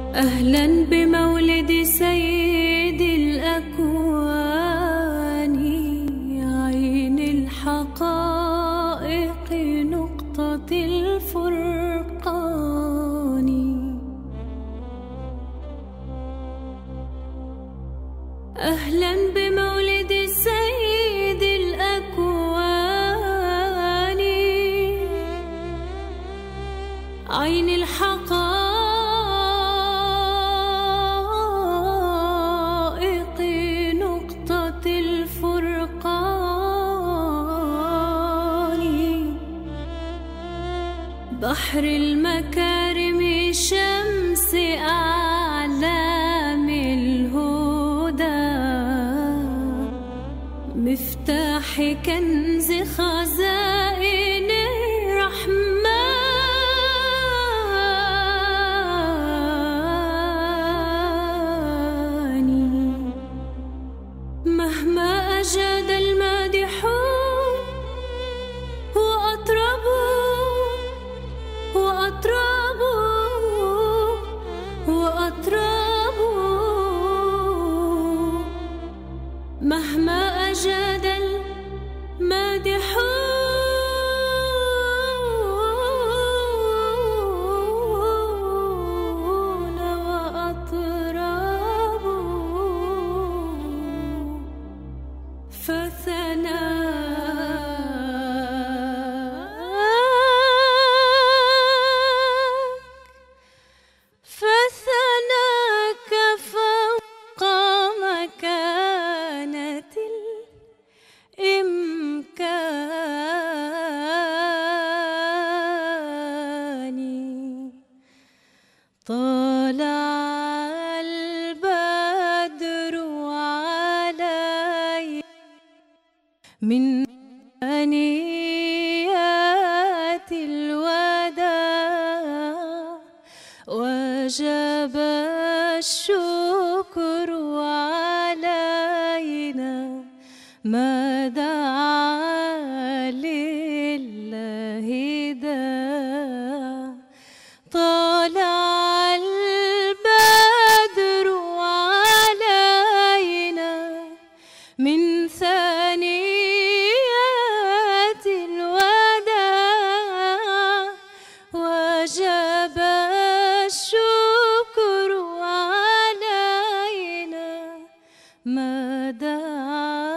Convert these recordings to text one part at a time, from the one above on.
أهلا بمولد سيد الأكوان عين الحقائق نقطة الفرقان أهلا بمولد سيد الأكوان عين الحقائق نقطة الفرقان بحر المكارم شمس أعلام الهدى مفتاح كنز خزائن الرحمن مهما أجاد المادحون وأطربوا وأطربوا وأطربوا مهما أجاد المادحون وأطربوا فثناك فثناك فوق مكانة الإمكان طلع البدر علي من ثنيات الوداع وجب الشكر علينا ما دعا لله داع طلع البدر علينا من ثنيات الوداع وجب الشكر علينا ما دعا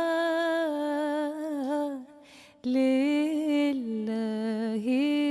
لله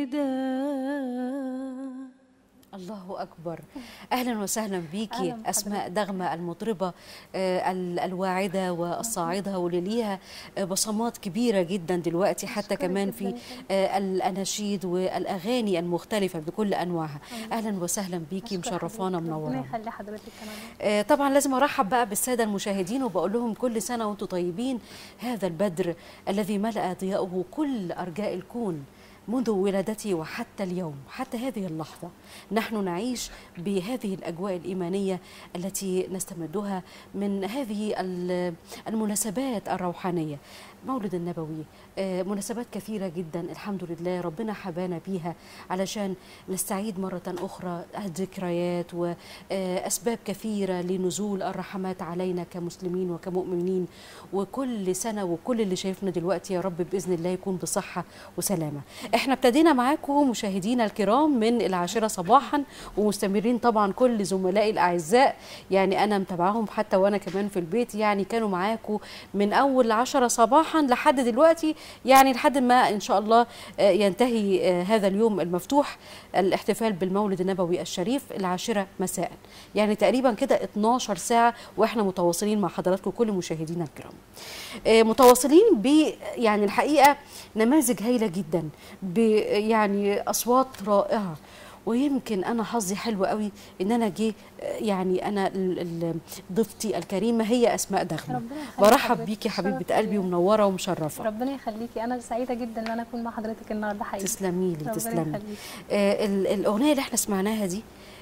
داع الله أكبر أهلا وسهلا بيكي أهلاً بحضرتك. أسماء دغمة المطربة آه، ال- الواعدة والصاعدة واللي ليها آه، بصمات كبيرة جدا دلوقتي حتى أشكرك كمان جداً في يا فندم. آه، الأناشيد والأغاني المختلفة بكل أنواعها أهلا وسهلا بيكي أشكر مشرفانا حضرتك. ربنا منورانا يخلي حضرتك كمان آه، طبعا لازم ارحب بقى بالساده المشاهدين وبقول لهم كل سنه وانتم طيبين هذا البدر الذي ملا ضياؤه كل ارجاء الكون منذ ولادتي وحتى اليوم حتى هذه اللحظه نحن نعيش بهذه الاجواء الايمانيه التي نستمدها من هذه ال- المناسبات الروحانيه مولد النبوي آه، مناسبات كثيره جدا الحمد لله ربنا حبانا بيها علشان نستعيد مره اخرى الذكريات واسباب كثيره لنزول الرحمات علينا كمسلمين وكمؤمنين وكل سنه وكل اللي شايفنا دلوقتي يا رب باذن الله يكون بصحه وسلامه احنا ابتدينا معاكم مشاهدينا الكرام من العاشره صباحا ومستمرين طبعا كل زملائي الاعزاء يعني انا متابعاهم حتى وانا كمان في البيت يعني كانوا معاكم من اول عشرة صباحا لحد دلوقتي يعني لحد ما ان شاء الله آه، ينتهي آه، هذا اليوم المفتوح الاحتفال بالمولد النبوي الشريف العاشرة مساء يعني تقريبا كده 12 ساعة واحنا متواصلين مع حضراتكم كل مشاهدينا الكرام آه، متواصلين ب يعني الحقيقة نماذج هايلة جدا ب يعني أصوات رائعة ويمكن انا حظي حلو قوي ان انا جه آه، يعني انا ال- ال- ضيفتي الكريمه هي اسماء دخمه ربنا يخليك برحب حضرتك. بيكي يا شرف حبيبه قلبي ليا. ومنوره ومشرفه ربنا يخليكي انا سعيده جدا ان انا اكون مع حضرتك النهارده حقيقي تسلمي لي ربنا تسلمي يخليك. آه ال- الاغنيه اللي احنا سمعناها دي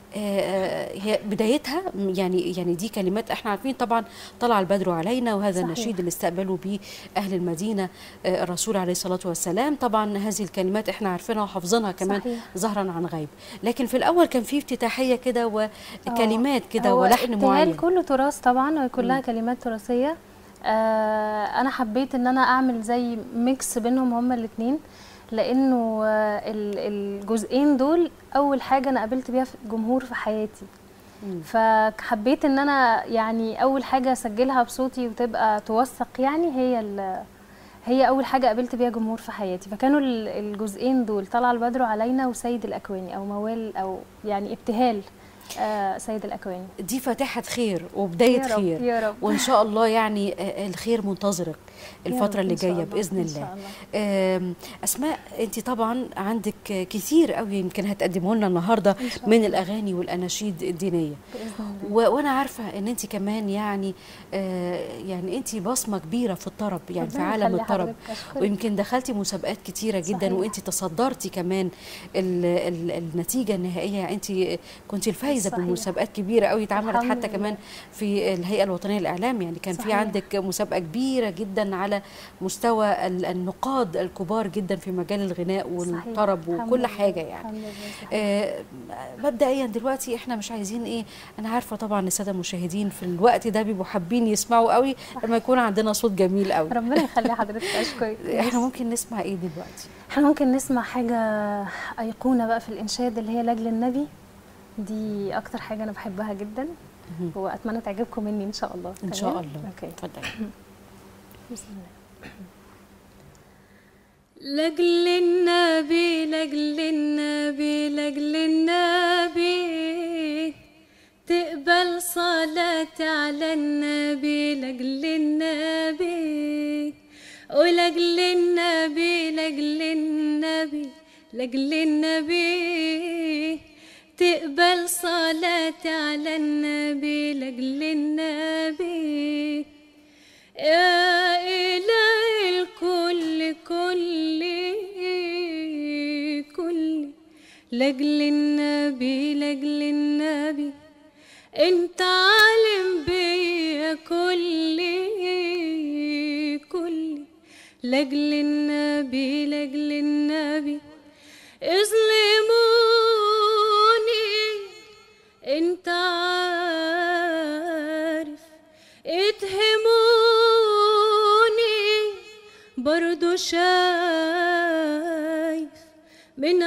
آه، هي بدايتها م- يعني يعني دي كلمات احنا عارفين طبعا طلع البدر علينا وهذا صحيح. النشيد اللي استقبلوا به اهل المدينه آه، الرسول عليه الصلاه والسلام طبعا هذه الكلمات احنا عارفينها وحافظينها كمان صحيح. ظهرا عن غيب لكن في الاول كان في افتتاحيه كده وكلمات كده هو ولحن ابتهال معين كله تراث طبعا وكلها كلمات تراثيه آه انا حبيت ان انا اعمل زي ميكس بينهم هما الاثنين لانه آه ال- الجزئين دول اول حاجه انا قابلت بيها في جمهور في حياتي مم. فحبيت ان انا يعني اول حاجه اسجلها بصوتي وتبقى توثق يعني هي ال- هي اول حاجه قابلت بيها جمهور في حياتي فكانوا ال- الجزئين دول طلع البدر علينا وسيد الاكواني او موال او يعني ابتهال آه سيد الاكواني دي فاتحه خير وبدايه يا رب خير يا رب وان شاء الله يعني آه، الخير منتظرك يا الفتره رب اللي إن شاء جايه الله، باذن إن الله شاء الله. آم، اسماء انت طبعا عندك كثير قوي يمكن هتقدمه لنا النهارده إن شاء من الله. الاغاني والاناشيد الدينيه باذن الله و- وانا عارفه ان انت كمان يعني آه، يعني انت بصمه كبيره في الطرب يعني في ربنا عالم يخلي الطرب حضرتك، أشكرك. ويمكن دخلتي مسابقات كتيره جدا صحيح. وانت تصدرتي كمان ال ال النتيجه النهائيه انت كنت الفايزه صحيح. بمسابقات كبيره قوي اتعملت الحمد حتى لله. كمان في الهيئه الوطنيه للاعلام يعني كان في صحيح. عندك مسابقه كبيره جدا على مستوى ال- النقاد الكبار جدا في مجال الغناء صحيح. والطرب الحمد وكل لله، حاجه يعني الحمد لله صحيح. آه، مبدئيا دلوقتي احنا مش عايزين ايه انا عارفه طبعا الساده المشاهدين في الوقت ده بيبقوا حابين يسمعوا قوي لما يكون عندنا صوت جميل قوي ربنا يخلي حضرتك اشكرك احنا ممكن نسمع ايه دلوقتي احنا ممكن نسمع حاجة أيقونة بقى في الإنشاد اللي هي لأجل النبي دي أكتر حاجة أنا بحبها جدا مهم. وأتمنى تعجبكم مني إن شاء الله ان شاء تمام؟ الله أوكي اتفضلي بسم الله لأجل النبي لأجل النبي لأجل النبي تقبل صلاتي على النبي لأجل النبي ولأجل النبي لأجل النبي لأجل النبي تقبل صلاتي على النبي لأجل النبي يا إله الكل كل كل لأجل النبي لأجل النبي انت عالم بيا كل كل لأجل النبي لأجل النبي اظلموني انت عارف اتهموني برضو شايف من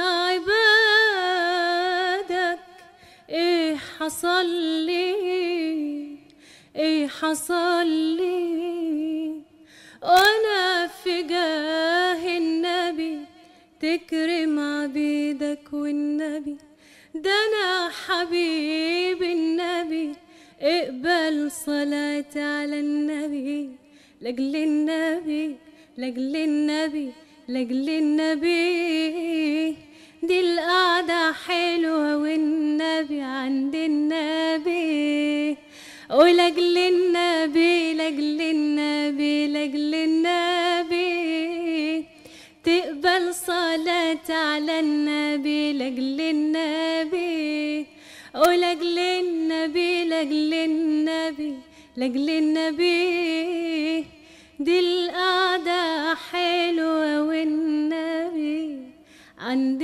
عبادك ايه حصل لي ايه حصل لي وانا في جاه النبي تكرم عبيدك والنبي ده انا حبيب النبي اقبل صلاتي على النبي لاجل النبي لاجل النبي لاجل النبي دي القعدة حلوة والنبي عند النبي ولاجل النبي لاجل النبي لاجل النبي تقبل صلاة على النبي لاجل النبي ولاجل النبي لاجل النبي لاجل النبي دي القعدة حلوة والنبي عند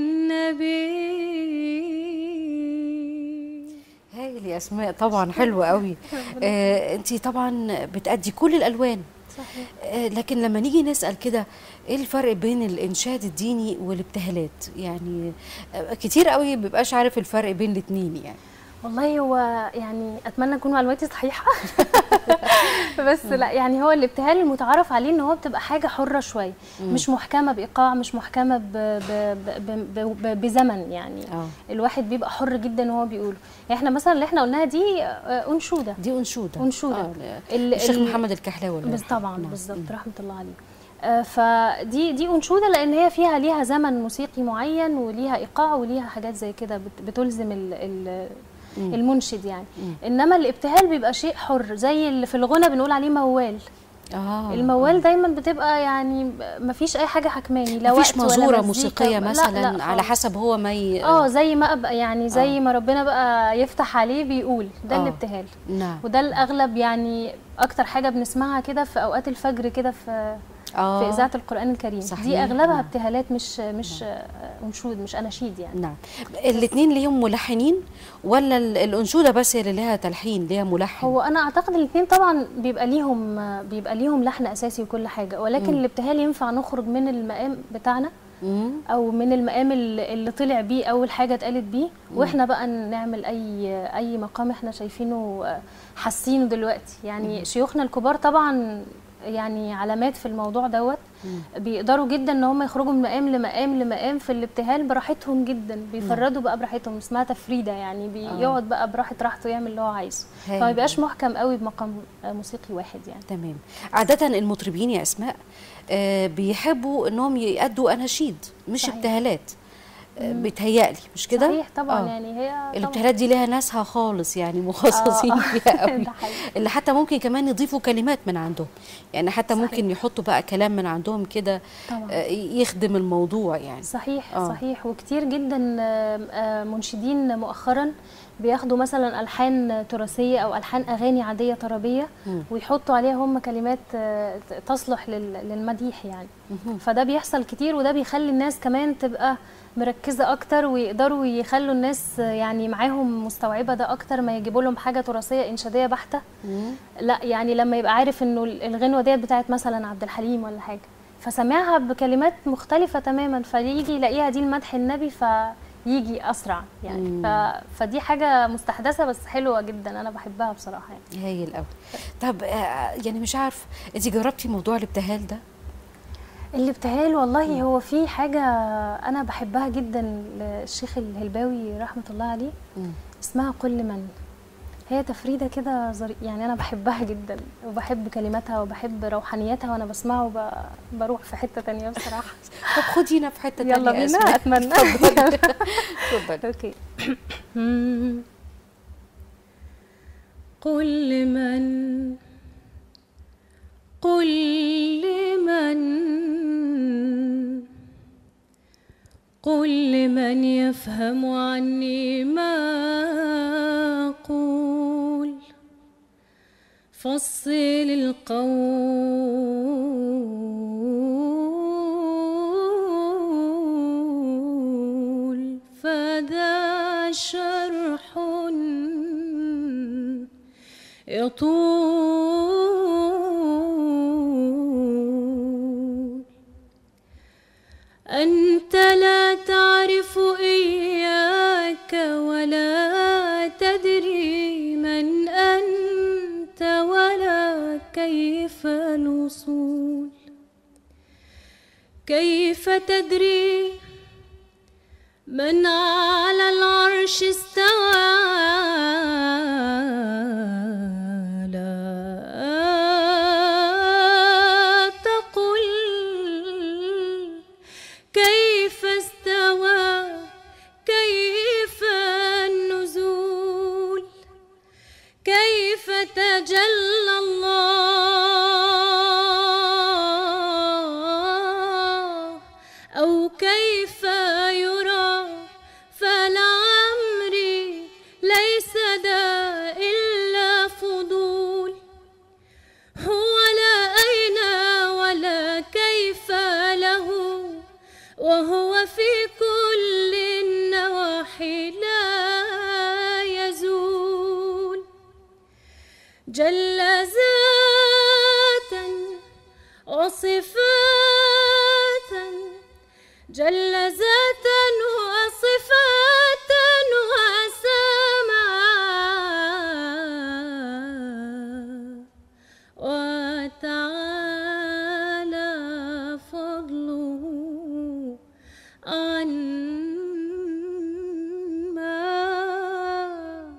النبي هايل يا اسماء طبعا حلوه قوي آه انت طبعا بتأدي كل الالوان صحيح آه لكن لما نيجي نسال كده ايه الفرق بين الانشاد الديني والابتهالات يعني آه كتير قوي بيبقاش عارف الفرق بين الاثنين يعني والله هو يعني اتمنى اكون معلوماتي صحيحه بس لا يعني هو الابتهال المتعارف عليه ان هو بتبقى حاجه حره شويه مش محكمه بايقاع مش محكمه ب ب ب ب ب بزمن يعني اه الواحد بيبقى حر جدا وهو بيقوله يعني احنا مثلا اللي احنا قلناها دي آه، انشوده دي انشوده أنشودة. آه ال- الشيخ ال- محمد الكحلاوي الله بس يرحمه. طبعا نعم. بالظبط رحمه الله عليه آه، فدي دي انشوده لان هي فيها ليها زمن موسيقي معين وليها ايقاع وليها حاجات زي كده بت- بتلزم ال ال المنشد يعني انما الابتهال بيبقى شيء حر زي اللي في الغنى بنقول عليه موال اه الموال دايما بتبقى يعني مفيش اي حاجه حكماني لا مفيش وقت ولا مزوره مزيكا، موسيقيه لا- مثلا لا على خالص. حسب هو ما ي... اه زي ما ابقى يعني زي آه. ما ربنا بقى يفتح عليه بيقول ده آه. الابتهال نعم وده الاغلب يعني اكتر حاجه بنسمعها كده في اوقات الفجر كده في اه في اذاعه القران الكريم صحيح. دي اغلبها نعم. ابتهالات مش مش آه، انشود مش اناشيد يعني نعم الاثنين ليهم ملحنين ولا ال- الانشوده بس هي اللي لها تلحين ليها ملحن هو انا اعتقد الاثنين طبعا بيبقى ليهم بيبقى ليهم لحن اساسي وكل حاجه ولكن مم. الابتهال ينفع نخرج من المقام بتاعنا مم. او من المقام اللي اللي طلع بيه اول حاجه اتقالت بيه واحنا بقى نعمل اي اي مقام احنا شايفينه آه، حاسينه دلوقتي يعني شيوخنا الكبار طبعا يعني علامات في الموضوع دوت بيقدروا جدا ان هم يخرجوا من مقام لمقام لمقام في الابتهال براحتهم جدا بيفردوا بقى براحتهم اسمها تفريده يعني بيقعد بقى براحه راحته يعمل اللي هو عايزه هايل. فما بيبقاش محكم قوي بمقام آه، موسيقي واحد يعني تمام عادة المطربين يا أسماء آه، بيحبوا إنهم يأدوا أناشيد مش صحيح. ابتهالات آه، بيتهيألي مش كده؟ صحيح طبعا آه. يعني هي طبعاً. الابتهالات دي ليها ناسها خالص يعني مخصصين آه. فيها قوي ده حقيقي. اللي حتى ممكن كمان يضيفوا كلمات من عندهم يعني حتى صحيح. ممكن يحطوا بقى كلام من عندهم كده طبعاً. آه، يخدم الموضوع يعني صحيح آه. صحيح وكتير جدا آم، آه، منشدين مؤخرا بياخدوا مثلا الحان تراثيه او الحان اغاني عاديه طربيه مم. ويحطوا عليها هم كلمات آه، ت- تصلح لل- للمديح يعني مهم. فده بيحصل كتير وده بيخلي الناس كمان تبقى مركزه اكتر ويقدروا يخلوا الناس آه، يعني معاهم مستوعبه ده اكتر ما يجيبوا لهم حاجه تراثيه انشاديه بحته مم. لا يعني لما يبقى عارف انه الغنوه ديت بتاعت مثلا عبد الحليم ولا حاجه فسمعها بكلمات مختلفه تماما فيجي يلاقيها دي المدح النبي فيجي اسرع يعني ف... فدي حاجه مستحدثه بس حلوه جدا انا بحبها بصراحه يعني هايل قوي طب آه، يعني مش عارف انت جربتي موضوع الابتهال ده الابتهال والله هو في حاجه انا بحبها جدا للشيخ الهلباوي رحمه الله عليه مم. اسمها قل من هي تفريدة كده ظري... يعني أنا بحبها جدا وبحب كلماتها وبحب روحانيتها وأنا بسمعه وب... بروح في حتة تانية بصراحة طب خدينا في حته يلا تانية بينا أسماء. أتمنى اتفضلي أوكي قل لمن قل لمن قل لمن يفهم عني ما أقول فصل القول فذا شرح يطول أنت لا تعرف إياك ولا تدري من أنت ولا كيف الوصول كيف تدري من على العرش استوى لا تقل كيف استوى كيف النزول كيف تجلى الله أو كيف يرى فلعمري ليس دا إلا فضول هو لا أين ولا كيف له وهو في كل النواحي لا يزول جل ذاتا وصفاتا جل ذاتا وصفاتا وسماء وتعالى فضله عما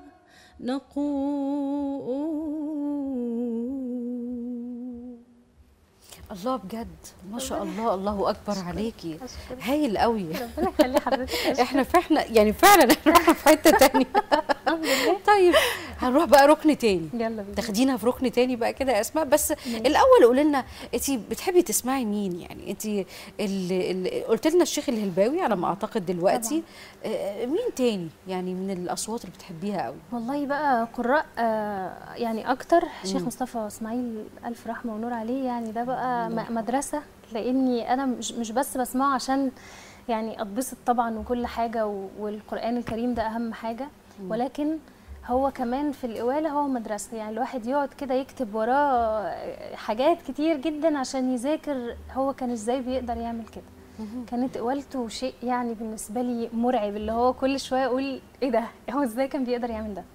نقول الله بجد ما شاء الله الله اكبر عليكي هايل قوي ربنا يخلي حضرتك احنا فعلا يعني فعلا احنا في حته تانية طيب ه- هنروح بقى ركن تاني يلا بينا تاخدينا في ركن تاني بقى كده يا اسماء بس الاول قولي لنا انت بتحبي تسمعي مين يعني انت ال- ال- قلت لنا الشيخ الهلباوي على ما اعتقد دلوقتي آه، مين تاني يعني من الاصوات اللي بتحبيها قوي والله بقى قراء آه، يعني اكتر شيخ مصطفى اسماعيل الف رحمه ونور عليه يعني ده بقى م- مدرسه لاني انا مش مش بس بسمعه عشان يعني اتبسط طبعا وكل حاجه و- والقران الكريم ده اهم حاجه ولكن هو كمان في القواله هو مدرسه يعني الواحد يقعد كده يكتب وراه حاجات كتير جدا عشان يذاكر هو كان ازاي بيقدر يعمل كده كانت قوالته شيء يعني بالنسبه لي مرعب اللي هو كل شويه اقول ايه ده هو ازاي كان بيقدر يعمل ده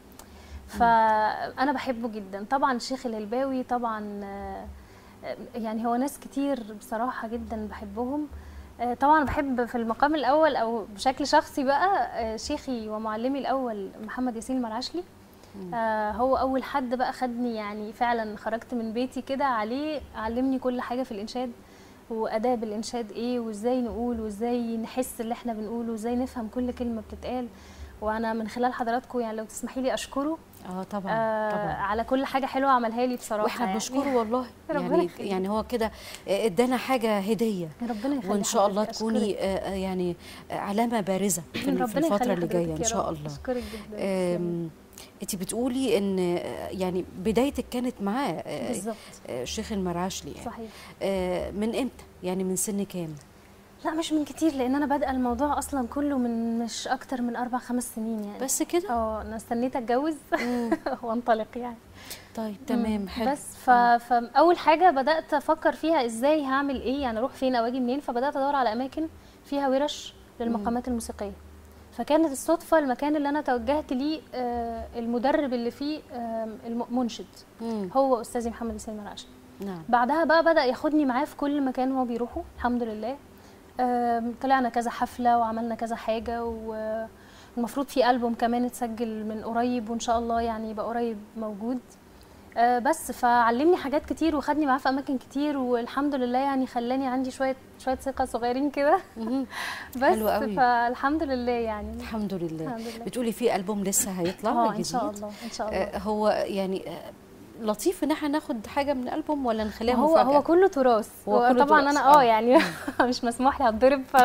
فانا بحبه جدا طبعا الشيخ الهلباوي طبعا آه، آه، يعني هو ناس كتير بصراحه جدا بحبهم آه، طبعا بحب في المقام الاول او بشكل شخصي بقى آه، شيخي ومعلمي الاول محمد ياسين المرعشلي آه هو اول حد بقى خدني يعني فعلا خرجت من بيتي كده عليه علمني كل حاجه في الانشاد واداب الانشاد ايه وازاي نقول وازاي نحس اللي احنا بنقوله وازاي نفهم كل كلمه بتتقال وانا من خلال حضراتكم يعني لو تسمحي لي اشكره اه طبعا آه طبعا على كل حاجه حلوه عملها لي بصراحه واحنا يعني. بنشكره والله ربنا يعني يخليك. يعني هو كده آه، ادانا حاجه هديه ربنا يخلي وان شاء الله حضرتك، تكوني أشكرك. آه، آه، يعني آه، علامه بارزه في في ربنا الفتره يخلي اللي جايه حضرتك ان يا شاء رب. الله اشكرك جدا آم، انت بتقولي ان آه، يعني بدايتك كانت معاه آه، بالظبط آه، الشيخ المرعشلي يعني صحيح آه، من امتى يعني من سن كام لا مش من كتير لان انا بادئه الموضوع اصلا كله من مش اكتر من اربع خمس سنين يعني بس كده اه انا استنيت اتجوز وانطلق يعني طيب تمام مم. حلو بس ف... فاول حاجه بدات افكر فيها ازاي هعمل ايه يعني اروح فين او اجي منين فبدات ادور على اماكن فيها ورش للمقامات الموسيقيه فكانت الصدفه المكان اللي انا توجهت ليه آه، المدرب اللي فيه آه، المنشد مم. هو استاذي محمد حسين مرعشي نعم بعدها بقى بدا ياخدني معاه في كل مكان هو بيروحه الحمد لله آم، طلعنا كذا حفله وعملنا كذا حاجه والمفروض في البوم كمان اتسجل من قريب وان شاء الله يعني يبقى قريب موجود آه، بس فعلمني حاجات كتير وخدني معاه في اماكن كتير والحمد لله يعني خلاني عندي شويه شويه ثقه صغيرين كده مهم. بس حلو قوي. فالحمد لله يعني الحمد لله الحمد لله. بتقولي في البوم لسه هيطلع اه جديد ان شاء الله ان شاء الله آه، هو يعني آه، لطيف ان احنا ناخد حاجه من الالبوم ولا نخليها هو مفاجاه هو كله تراث هو كله طبعا تراث، انا آه. اه يعني مش مسموح لي اتضرب ف...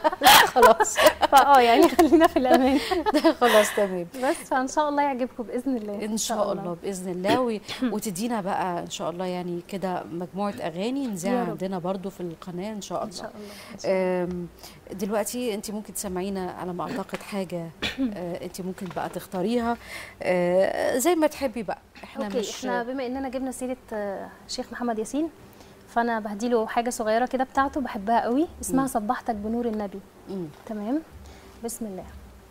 خلاص فاه يعني خلينا في الامان خلاص تمام بس فان شاء الله يعجبكم باذن الله ان شاء الله باذن الله و... وتدينا بقى ان شاء الله يعني كده مجموعه اغاني يا نذاعها رب. عندنا برضو في القناه ان شاء ان الله شاء الله إن شاء الله. آم، دلوقتي انت ممكن تسمعينا على ما اعتقد حاجه آه، انت ممكن بقى تختاريها آه، زي ما تحبي بقى احنا اوكي مش احنا بما اننا جبنا سيره آه، شيخ محمد ياسين فانا بهديله حاجه صغيره كده بتاعته بحبها قوي اسمها صبحتك بنور النبي مم. تمام بسم الله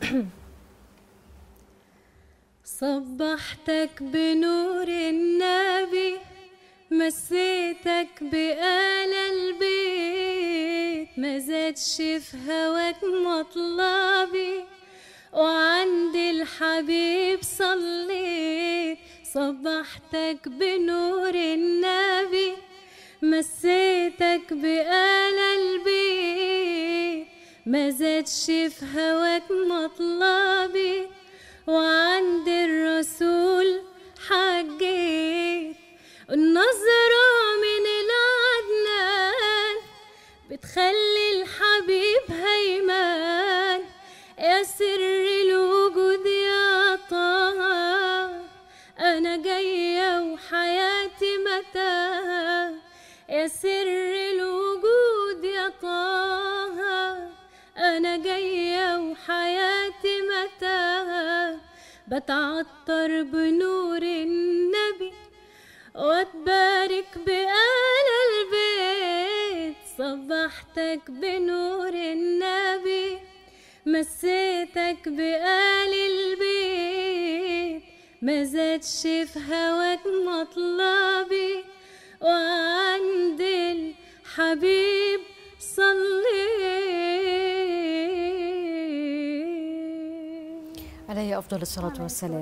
صبحتك بنور النبي مسيتك بآل البيت ما زادش في هواك مطلبي وعند الحبيب صليت صبحتك بنور النبي مسيتك بآل البيت ما زادش في هواك مطلبي وعند الرسول حجيت النظرة من العدنان بتخلي الحبيب هيمان يا سر الوجود يا طه أنا جاية وحياتي متاهة يا سر الوجود يا طه أنا جاية وحياتي متاهة بتعطر بنور النبي واتبارك بآل البيت صبحتك بنور النبي مسيتك بآل البيت ما زادش في هواك مطلبي وعند الحبيب صلي عليه عليه افضل الصلاه والسلام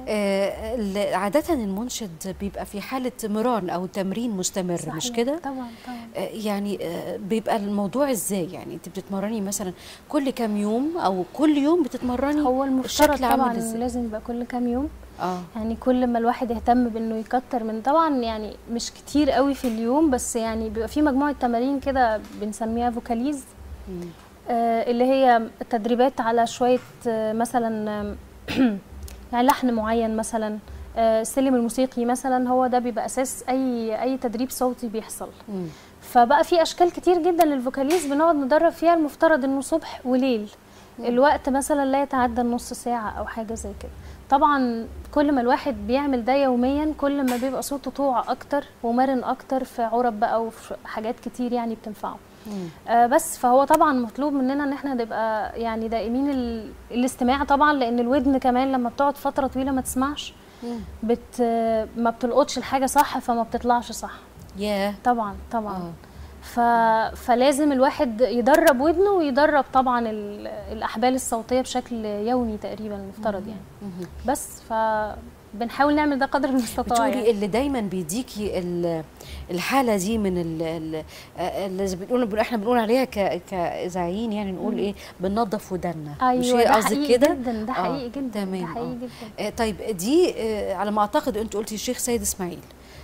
آه، ال- عاده المنشد بيبقى في حاله مران او تمرين مستمر مش صحيح. كده طبعا طبعا آه، يعني آه، بيبقى الموضوع ازاي يعني انت بتتمرني مثلا كل كام يوم او كل يوم بتتمرني هو المفترض الشكل عامل طبعا ازاي؟ لازم يبقى كل كام يوم اه يعني كل ما الواحد يهتم بانه يكتر من طبعا يعني مش كتير قوي في اليوم بس يعني بيبقى في مجموعه تمارين كده بنسميها فوكاليز مم. آه، اللي هي تدريبات على شويه آه، مثلا آم، يعني لحن معين مثلا آه، السلم الموسيقي مثلا هو ده بيبقى اساس اي اي تدريب صوتي بيحصل مم. فبقى في اشكال كتير جدا للفوكاليز بنقعد ندرب فيها المفترض انه صبح وليل الوقت مثلا لا يتعدى النص ساعه او حاجه زي كده طبعا كل ما الواحد بيعمل ده يوميا كل ما بيبقى صوته طوع اكتر ومرن اكتر في عرب بقى وفي حاجات كتير يعني بتنفعه مم. آه بس فهو طبعا مطلوب مننا ان احنا نبقى يعني دائمين ال... الاستماع طبعا لان الودن كمان لما بتقعد فتره طويله ما تسمعش مم. بت ما بتلقطش الحاجه صح فما بتطلعش صح ياه طبعا طبعا آه. ف... فلازم الواحد يدرب ودنه ويدرب طبعا ال... الاحبال الصوتيه بشكل يومي تقريبا المفترض يعني مهم. بس ف بنحاول نعمل ده قدر المستطاع بتقولي يعني. اللي دايما بيديكي ال- الحاله دي من ال- ال- اللي زي بنقول بنقول- احنا بنقول عليها ك- كاذاعيين يعني نقول ايه بننظف ودنا مش ايوه هي ده قصدك حقيقي كده جدا ده آه، حقيقي جدا تمام، ده آه. حقيقي جدا آه، طيب دي آه، على ما اعتقد انت قلتي الشيخ سيد اسماعيل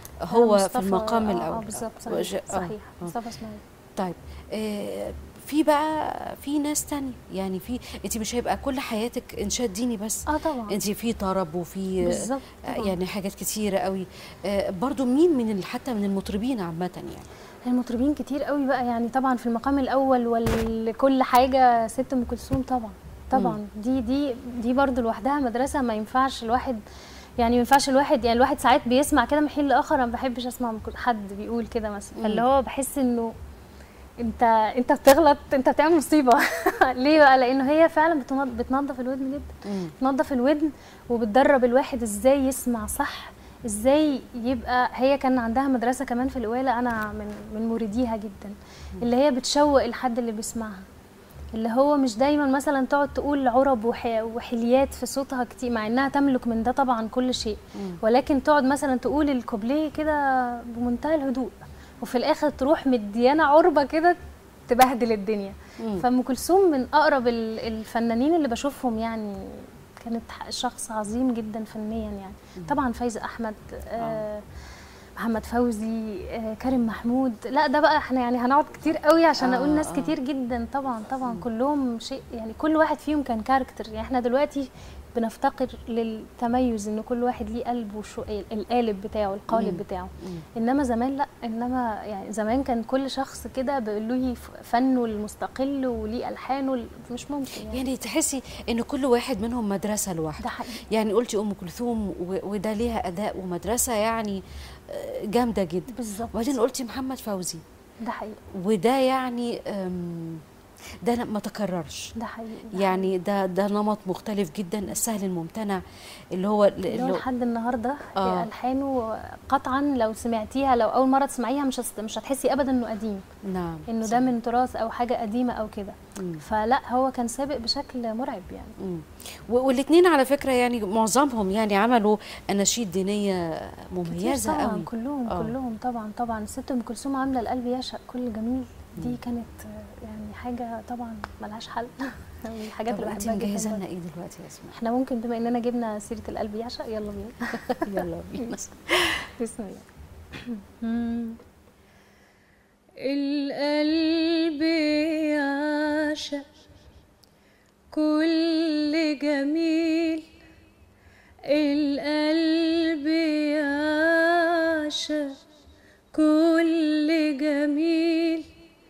هو في مصطفى- المقام آه، الاول اه بالظبط وج- صحيح, آه، صحيح. آه. مصطفى اسماعيل طيب آه، في بقى في ناس تانية يعني في انت مش هيبقى كل حياتك انشاد ديني بس اه طبعا انت في طرب وفي بالظبط آه، طبعاً. يعني حاجات كتيره قوي آه، برضو مين من ال- حتى من المطربين عامه يعني المطربين كتير قوي بقى يعني طبعا في المقام الاول وكل حاجه ست ام كلثوم طبعا طبعا دي دي دي برضو لوحدها مدرسه ما ينفعش الواحد يعني ما ينفعش الواحد يعني الواحد ساعات بيسمع كده من حين لاخر انا ما بحبش اسمع من كل- حد بيقول كده مثلا فاللي هو بحس انه انت انت بتغلط انت بتعمل مصيبه ليه بقى لانه هي فعلا بتنض- بتنظف الودن جدا مم. بتنظف الودن وبتدرب الواحد ازاي يسمع صح ازاي يبقى هي كان عندها مدرسه كمان في القواله انا من من مريديها جدا اللي هي بتشوق الحد اللي بيسمعها اللي هو مش دايما مثلا تقعد تقول عرب وح- وحليات في صوتها كتير مع انها تملك من ده طبعا كل شيء مم. ولكن تقعد مثلا تقول الكوبليه كده بمنتهى الهدوء وفي الاخر تروح مديانه عربه كده تبهدل الدنيا مم. فام كلثوم من اقرب ال- الفنانين اللي بشوفهم يعني كانت ح- شخص عظيم جدا فنيا يعني طبعا فايزه احمد آه محمد فوزي آه كريم محمود لا ده بقى احنا يعني هنقعد كتير قوي عشان آه، اقول ناس آه. كتير جدا طبعا طبعا كلهم شيء يعني كل واحد فيهم كان كاركتر يعني احنا دلوقتي بنفتقر للتميز ان كل واحد ليه قلب وشو القالب بتاعه القالب مم. بتاعه مم. انما زمان لا انما يعني زمان كان كل شخص كده له فنه المستقل وليه الحانه ال- مش ممكن يعني, يعني تحسي ان كل واحد منهم مدرسه لوحده ده حقيقي يعني قلتي ام كلثوم و- وده ليها اداء ومدرسه يعني آه، جامده جدا بالظبط وبعدين قلتي محمد فوزي ده حقيقي وده يعني أم، ده ما تكررش ده حقيقي ده يعني ده ده نمط مختلف جدا السهل الممتنع اللي هو اللي هو لحد النهارده آه. الحانه قطعا لو سمعتيها لو اول مره تسمعيها مش هست- مش هتحسي ابدا انه قديم نعم انه صح. ده من تراث او حاجه قديمه او كده مم. فلا هو كان سابق بشكل مرعب يعني مم. والاثنين على فكره يعني معظمهم يعني عملوا اناشيد دينيه مميزه كتير طبعا قوي كلهم آه. كلهم طبعا طبعا الست ام كلثوم عامله القلب يعشق كل جميل دي كانت آه، يعني حاجه طبعا ملهاش حل من الحاجات طب اللي انت بحبها جدا مجهزه لنا برضه. ايه دلوقتي يا اسماء احنا ممكن بما اننا جبنا سيره القلب يعشق يلا بينا يلا بينا بسم الله القلب يعشق كل جميل القلب يعشق كل جميل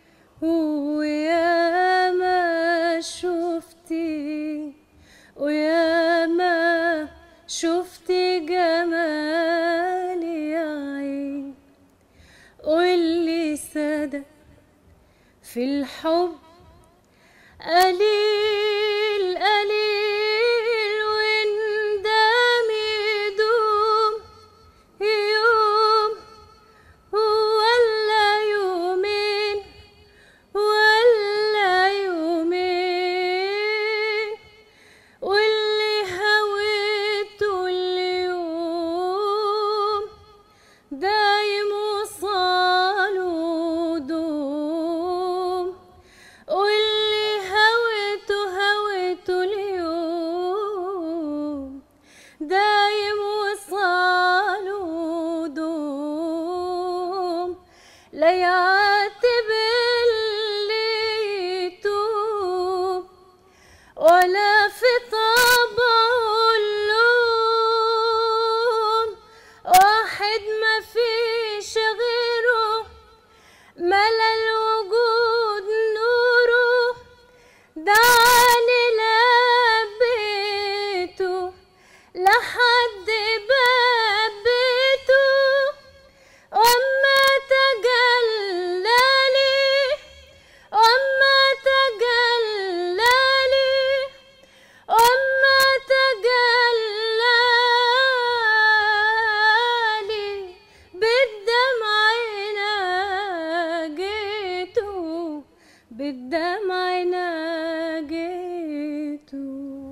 ويا ما شفتي ويا ما شفتي جمال يا عين واللي صدق في الحب قليل قليل وندم يدوم يوم ولا يومين ولا يومين واللي دايم وصاله دوم لا يعاتب اللي يتوب ولا في طبعه اللوم واحد ما فيش غيره ملا الوجود نوره دعاني لبيته لحد باب بيته وما تجلالي وما تجلالي وما تجلالي بالدمع ناجيته بالدمع ناجيته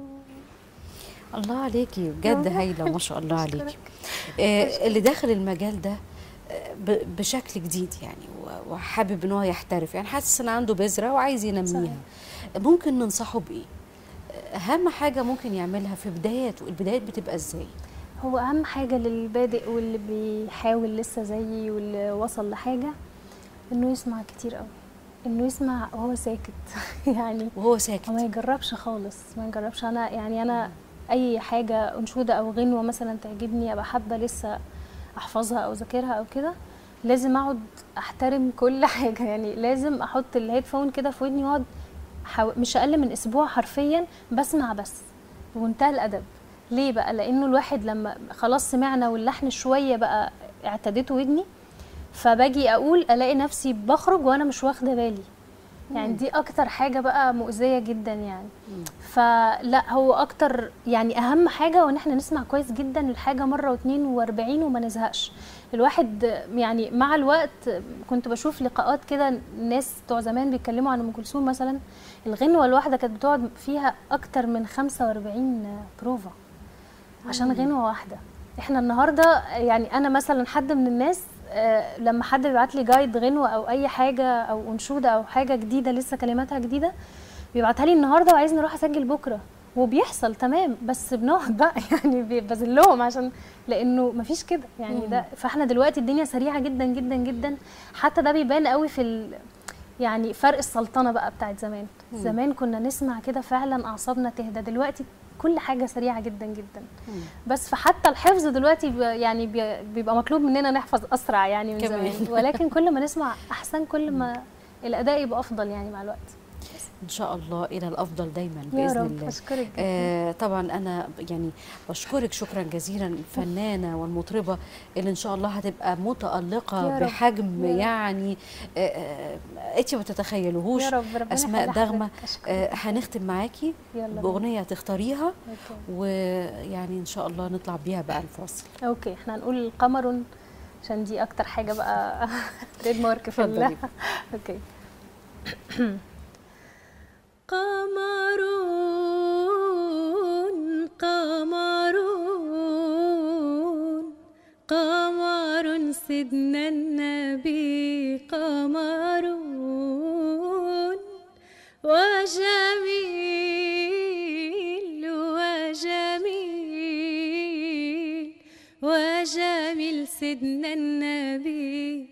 الله عليكي بجد هايله ما شاء الله عليكي آه اللي داخل المجال ده آه، ب- بشكل جديد يعني و- وحابب ان هو يحترف يعني حاسس ان عنده بذره وعايز ينميها ممكن ننصحه بايه آه، اهم حاجه ممكن يعملها في بداياته البدايات بتبقى ازاي هو اهم حاجه للبادئ واللي بيحاول لسه زيي واللي وصل لحاجه انه يسمع كتير قوي انه يسمع وهو ساكت يعني وهو ساكت ما يجربش خالص ما يجربش انا يعني انا اي حاجه انشوده او غنوه مثلا تعجبني ابقى حابه لسه احفظها او اذاكرها او كده لازم اقعد احترم كل حاجه يعني لازم احط الهيدفون كده في ودني واقعد حو... مش اقل من اسبوع حرفيا بسمع بس بمنتهى الادب ليه بقى لانه الواحد لما خلاص سمعنا واللحن شويه بقى اعتدته ودني فباجي اقول الاقي نفسي بخرج وانا مش واخده بالي يعني دي اكتر حاجه بقى مؤذيه جدا يعني فلا هو اكتر يعني اهم حاجه وان احنا نسمع كويس جدا الحاجه مره واتنين واربعين وما نزهقش الواحد يعني مع الوقت كنت بشوف لقاءات كده ناس بتوع زمان بيتكلموا عن ام كلثوم مثلا الغنوه الواحده كانت بتقعد فيها اكتر من 45 بروفا عشان غنوه واحده احنا النهارده يعني انا مثلا حد من الناس آه، لما حد بيبعت لي جايد غنوه او اي حاجه او انشوده او حاجه جديده لسه كلماتها جديده بيبعتها لي النهارده وعايزني اروح اسجل بكره وبيحصل تمام بس بنقعد بقى يعني بذلهم عشان لانه مفيش كده يعني ده فاحنا دلوقتي الدنيا سريعه جدا جدا جدا حتى ده بيبان قوي في ال يعني فرق السلطنه بقى بتاعت زمان زمان كنا نسمع كده فعلا اعصابنا تهدى دلوقتي كل حاجه سريعه جدا جدا بس فحتى الحفظ دلوقتي بي- يعني بي- بيبقى مطلوب مننا نحفظ اسرع يعني من كمان. زمان ولكن كل ما نسمع احسن كل ما الاداء يبقى افضل يعني مع الوقت ان شاء الله الى الافضل دايما يا باذن رب الله اشكرك جدا آه طبعا انا يعني بشكرك شكرا جزيلا الفنانه والمطربه اللي ان شاء الله هتبقى متالقه يا رب، وبحجم يا رب. يعني آه، آه، انت ما تتخيلوهوش يا رب ربنا اسماء يخلي دغمه حضرتك. أشكرك. آه، هنختم معاكي يلا بينا. باغنيه تختاريها أوكي. ويعني ان شاء الله نطلع بيها بقى الفاصل اوكي احنا هنقول قمر عشان دي اكتر حاجه بقى تريد مارك في ال- اتفضلي. اوكي قمرون قمرون قمر سيدنا النبي قمرون وجميل وجميل وجميل سيدنا النبي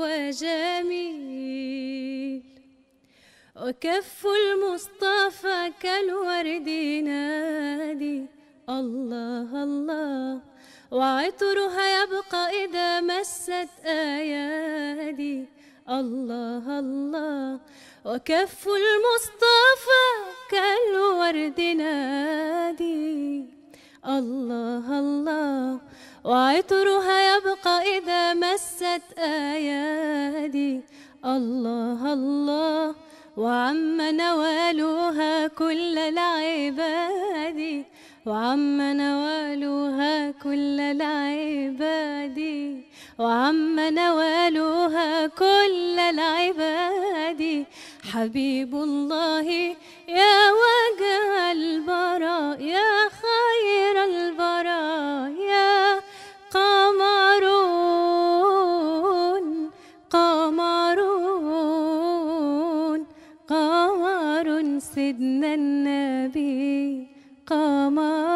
وجميل وكف المصطفى كالورد نادي الله الله وعطرها يبقى إذا مست أيادي الله الله وكف المصطفى كالورد نادي الله الله وعطرها يبقى إذا مست أيادي الله الله وعم نوالها كل العباد وعم نوالها كل العباد وعم نوالها كل العباد حبيب الله يا وجه البراء يا خير البراء يا قمرون قمرون قمر سيدنا النبي قمر